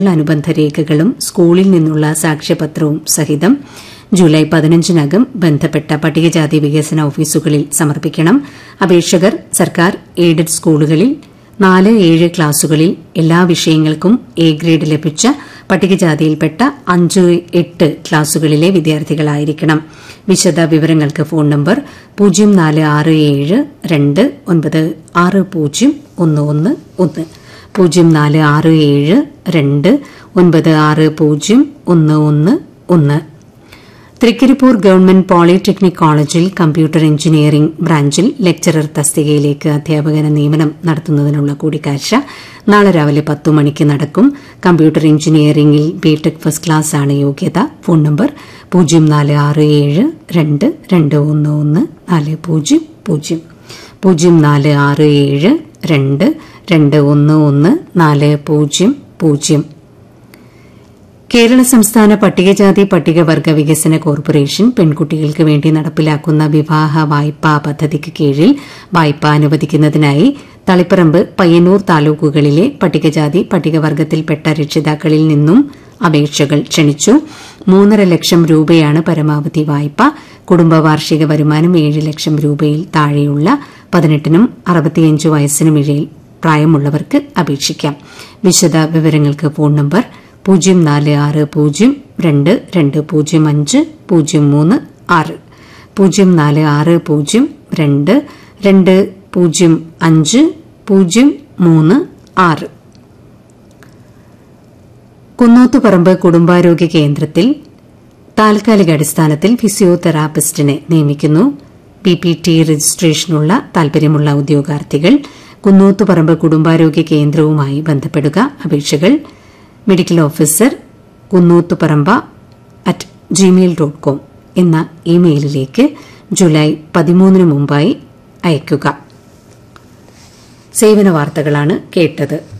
അനുബന്ധ രേഖകളും സ്കൂളിൽ നിന്നുള്ള സാക്ഷ്യപത്രവും സഹിതം ജൂലൈ പതിനഞ്ചിനകം ബന്ധപ്പെട്ട പട്ടികജാതി വികസന ഓഫീസുകളിൽ സമർപ്പിക്കണം അപേക്ഷകർ സർക്കാർ എയ്ഡഡ് സ്കൂളുകളിൽ നാല് ഏഴ് ക്ലാസുകളിൽ എല്ലാ വിഷയങ്ങൾക്കും എ ഗ്രേഡ് ലഭിച്ച പട്ടികജാതിയിൽപ്പെട്ട അഞ്ച് എട്ട് ക്ലാസുകളിലെ വിദ്യാർത്ഥികളായിരിക്കണം വിശദ വിവരങ്ങൾക്ക് ഫോൺ നമ്പർ പൂജ്യം നാല് ആറ് ഏഴ് രണ്ട് ഒൻപത് ആറ് പൂജ്യം ഒന്ന് ഒന്ന് ഒന്ന് പൂജ്യം നാല് ആറ് ഏഴ് രണ്ട് ഒൻപത് ആറ് പൂജ്യം ഒന്ന് ഒന്ന് ഒന്ന് തൃക്കരിപ്പൂർ ഗവൺമെന്റ് പോളിടെക്നിക് കോളേജിൽ കമ്പ്യൂട്ടർ എഞ്ചിനീയറിംഗ് ബ്രാഞ്ചിൽ ലെക്ചറർ തസ്തികയിലേക്ക് അധ്യാപകന നിയമനം നടത്തുന്നതിനുള്ള കൂടിക്കാഴ്ച നാളെ രാവിലെ പത്തു മണിക്ക് നടക്കും കമ്പ്യൂട്ടർ എഞ്ചിനീയറിംഗിൽ ബിടെക് ഫസ്റ്റ് ക്ലാസ് ആണ് യോഗ്യത ഫോൺ നമ്പർ പൂജ്യം നാല് ആറ് ഏഴ് രണ്ട് രണ്ട് ഒന്ന് ഒന്ന് നാല് പൂജ്യം പൂജ്യം പൂജ്യം നാല് ആറ് ഏഴ് രണ്ട് രണ്ട് ഒന്ന് ഒന്ന് നാല് പൂജ്യം പൂജ്യം കേരള സംസ്ഥാന പട്ടികജാതി പട്ടികവർഗ വികസന കോർപ്പറേഷൻ പെൺകുട്ടികൾക്ക് വേണ്ടി നടപ്പിലാക്കുന്ന വിവാഹ വായ്പാ പദ്ധതിക്ക് കീഴിൽ വായ്പ അനുവദിക്കുന്നതിനായി തളിപ്പറമ്പ് പയ്യന്നൂർ താലൂക്കുകളിലെ പട്ടികജാതി പട്ടികവർഗത്തിൽപ്പെട്ട രക്ഷിതാക്കളിൽ നിന്നും അപേക്ഷകൾ ക്ഷണിച്ചു മൂന്നര ലക്ഷം രൂപയാണ് പരമാവധി വായ്പ കുടുംബ വാർഷിക വരുമാനം ഏഴ് ലക്ഷം രൂപയിൽ താഴെയുള്ള പതിനെട്ടിനും അറുപത്തിയഞ്ച് വയസ്സിനും ഇടയിൽ പ്രായമുള്ളവർക്ക് അപേക്ഷിക്കാം വിശദ വിവരങ്ങൾക്ക് ഫോൺ നമ്പർ പൂജ്യം നാല് ആറ് പൂജ്യം രണ്ട് രണ്ട് പൂജ്യം അഞ്ച് പൂജ്യം മൂന്ന് ആറ് പൂജ്യം നാല് ആറ് പൂജ്യം രണ്ട് രണ്ട് പൂജ്യം അഞ്ച് പൂജ്യം മൂന്ന് ആറ് കുന്നോത്തുപറമ്പ് കുടുംബാരോഗ്യ കേന്ദ്രത്തിൽ താൽക്കാലിക അടിസ്ഥാനത്തിൽ ഫിസിയോതെറാപ്പിസ്റ്റിനെ നിയമിക്കുന്നു പി പി ടി രജിസ്ട്രേഷനുള്ള താൽപര്യമുള്ള ഉദ്യോഗാർത്ഥികൾ കുന്നോത്തുപറമ്പ് കുടുംബാരോഗ്യ കേന്ദ്രവുമായി ബന്ധപ്പെടുക അപേക്ഷകൾ medical officer Kunnuthuparamba at Gmail dot com എന്ന ഇമെയിലിലേക്ക് ജൂലൈ പതിമൂന്നിന് മുമ്പായി അയയ്ക്കുക സേവന വാർത്തകളാണ് കേട്ടത്